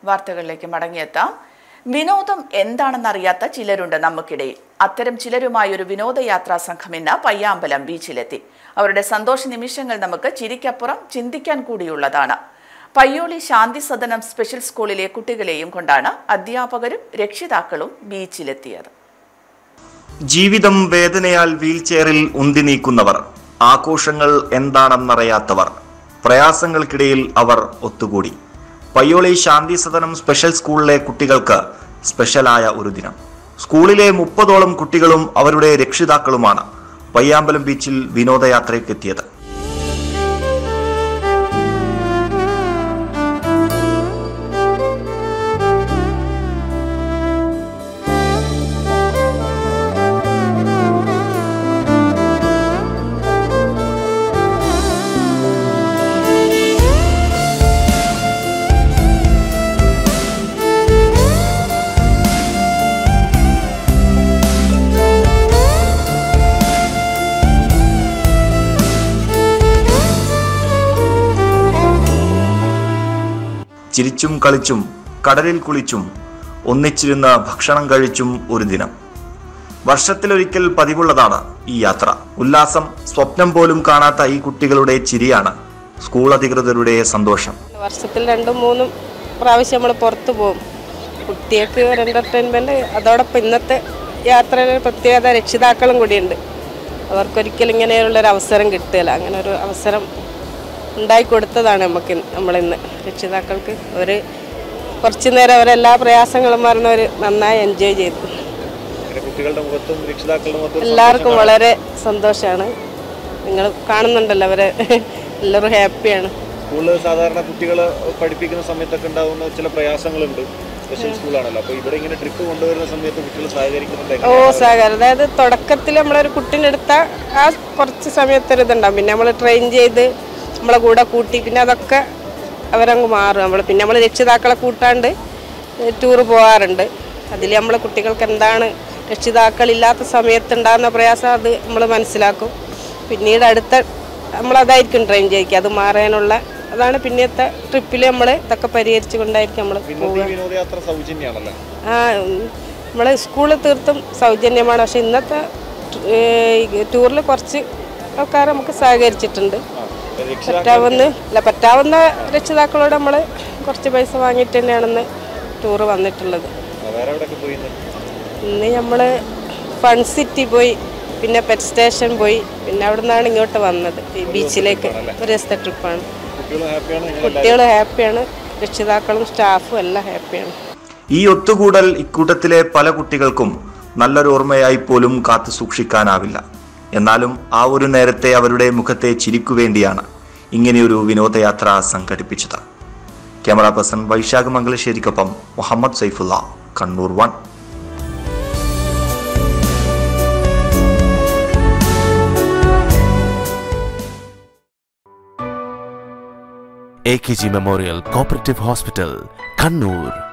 വാർത്തകളിലേക്ക് മടങ്ങിയെത്താം വിനോദം എന്താണെന്നറിയാത്ത ചിലരുണ്ട് നമുക്കിടയിൽ അത്തരം ചിലരുമായി ഒരു വിനോദയാത്രാ സംഘം ഇന്ന് പയ്യാമ്പലം ബീച്ചിലെത്തി അവരുടെ സന്തോഷ നിമിഷങ്ങൾ നമുക്ക് ചിരിക്കപ്പുറം ചിന്തിക്കാൻ കൂടിയുള്ളതാണ് പയ്യോളി ശാന്തി സദനം സ്പെഷ്യൽ സ്കൂളിലെ കുട്ടികളെയും കൊണ്ടാണ് അധ്യാപകരും രക്ഷിതാക്കളും ബീച്ചിലെത്തിയത് ജീവിതം വേദനയാൽ വീൽചെയറിൽ ഉന്തി നീക്കുന്നവർ ആഘോഷങ്ങൾ എന്താണെന്നറിയാത്തവർ പ്രയാസങ്ങൾക്കിടയിൽ അവർ ഒത്തുകൂടി പയ്യോളി ശാന്തി സദനം സ്പെഷ്യൽ സ്കൂളിലെ കുട്ടികൾക്ക് സ്പെഷ്യലായ ഒരു ദിനം സ്കൂളിലെ മുപ്പതോളം കുട്ടികളും അവരുടെ രക്ഷിതാക്കളുമാണ് പയ്യാമ്പലം ബീച്ചിൽ വിനോദയാത്രയ്ക്കെത്തിയത് ചിരിച്ചും കളിച്ചും കടലിൽ കുളിച്ചും ഒന്നിച്ചിരുന്ന് ഭക്ഷണം കഴിച്ചും ഒരു ദിനം വർഷത്തിലൊരിക്കൽ പതിവുള്ളതാണ് ഈ യാത്ര ഉല്ലാസം സ്വപ്നം പോലും കാണാത്ത ഈ കുട്ടികളുടെ ചിരിയാണ് സ്കൂൾ അധികൃതരുടെ സന്തോഷം വർഷത്തിൽ രണ്ടും മൂന്നും പ്രാവശ്യം നമ്മൾ പുറത്ത് പോകും കുട്ടികൾക്ക് ഒരു എൻ്റർടൈൻമെൻറ്റ് അതോടൊപ്പം ഇന്നത്തെ യാത്രയുടെ ഒരു പ്രത്യേകത രക്ഷിതാക്കളും കൂടിയുണ്ട് അവർക്കൊരിക്കലും ഇങ്ങനെയുള്ളൊരു അവസരം കിട്ടുകയില്ല അങ്ങനെ ഒരു അവസരം ഉണ്ടായി കൊടുത്തതാണ് നമുക്ക് നമ്മളിന്ന് രക്ഷിതാക്കൾക്ക് ഒരു കുറച്ച് നേരം അവരെല്ലാ പ്രയാസങ്ങളും മറന്നവർ നന്നായി എൻജോയ് ചെയ്തു കുട്ടികളുടെ മുഖത്തും രക്ഷിതാക്കളുടെ മുഖത്തും എല്ലാവർക്കും വളരെ സന്തോഷമാണ് നിങ്ങൾ കാണുന്നുണ്ടല്ലോ അവരെ എല്ലാവരും ഹാപ്പിയാണ് സ്കൂളിൽ സാധാരണ കുട്ടികളെ പഠിപ്പിക്കുന്ന സമയത്തൊക്കെ ഉണ്ടാകുന്ന ചില പ്രയാസങ്ങളുണ്ട് സ്പെഷ്യൽ സ്കൂളാണല്ലോ അപ്പോൾ ഇവിടെ ഇങ്ങനെ ട്രിപ്പ് കൊണ്ടുവരുന്ന സമയത്ത് കുട്ടികൾ സഹകരിക്കുന്നുണ്ട് ഓ സഹകാരം അതായത് തുടക്കത്തിൽ നമ്മളൊരു കുട്ടീനെ എടുത്താൽ ആ കുറച്ച് സമയത്തൊരു ഇതുണ്ടാവും പിന്നെ നമ്മൾ ട്രെയിൻ ചെയ്ത് നമ്മളെ കൂടെ കൂട്ടി പിന്നെ അതൊക്കെ അവരങ്ങ് മാറും നമ്മൾ പിന്നെ നമ്മൾ രക്ഷിതാക്കളെ കൂട്ടാണ്ട് ടൂറ് പോകാറുണ്ട് അതിൽ നമ്മളെ കുട്ടികൾക്ക് എന്താണ് രക്ഷിതാക്കളില്ലാത്ത സമയത്ത് ഉണ്ടാകുന്ന പ്രയാസം അത് നമ്മൾ മനസ്സിലാക്കും പിന്നീട് അടുത്ത നമ്മളതായിരിക്കും ട്രെയിൻ ചെയ്യിക്കുക അത് മാറാനുള്ള അതാണ് പിന്നത്തെ ട്രിപ്പിൽ നമ്മൾ ഇതൊക്കെ പരിഹരിച്ചു കൊണ്ടായിരിക്കും നമ്മൾ ഇന്നത്തെ പോവുക ഈ വിനോദയാത്ര സൗജന്യമാണല്ലോ ആ നമ്മൾ സ്കൂളിൽ തീർത്തും സൗജന്യമാണ് പക്ഷെ ഇന്നത്തെ ടൂറിൽ കുറച്ച് ആൾക്കാർ നമുക്ക് സഹകരിച്ചിട്ടുണ്ട് പറ്റാവുന്ന അല്ല പറ്റാവുന്ന രക്ഷിതാക്കളോട് നമ്മൾ കുറച്ച് പൈസ വാങ്ങിയിട്ട് തന്നെയാണെന്ന് ടൂറ് വന്നിട്ടുള്ളത് വേറെ എവിടെയൊക്കെ പോയി ഇന്ന്? ഇന്ന് നമ്മൾ ഫൺ സിറ്റി പോയി പിന്നെ പെറ്റ് സ്റ്റേഷൻ പോയി പിന്നെ അവിടെ നിന്നാണ് ഇങ്ങോട്ട് വന്നത് ഈ ബീച്ചിലേക്ക് ഒരു ദിവസത്തെ ട്രിപ്പാണ് കുട്ടികൾ ഹാപ്പിയാണ് നിങ്ങൾ കുട്ടികൾ ഹാപ്പിയാണ് രക്ഷിതാക്കളും സ്റ്റാഫും എല്ലാം ഹാപ്പിയാണ് ഈ ഒത്തുകൂടൽ ഇക്കൂട്ടത്തിലെ പല കുട്ടികൾക്കും നല്ലൊരു ഓർമ്മയായി പോലും കാത്തു സൂക്ഷിക്കാനാവില്ല എന്നാലും ആ ഒരു നേരത്തെ അവരുടെ മുഖത്തെ ചിരിക്കു വേണ്ടിയാണ് ഇങ്ങനെയൊരു വിനോദയാത്ര സംഘടിപ്പിച്ചത് ക്യാമറ പേഴ്സൺ വൈശാഖ് മംഗലശ്ശേരിക്കൊപ്പം Muhammad Saifullah Kannur one A K G memorial cooperative hospital Kannur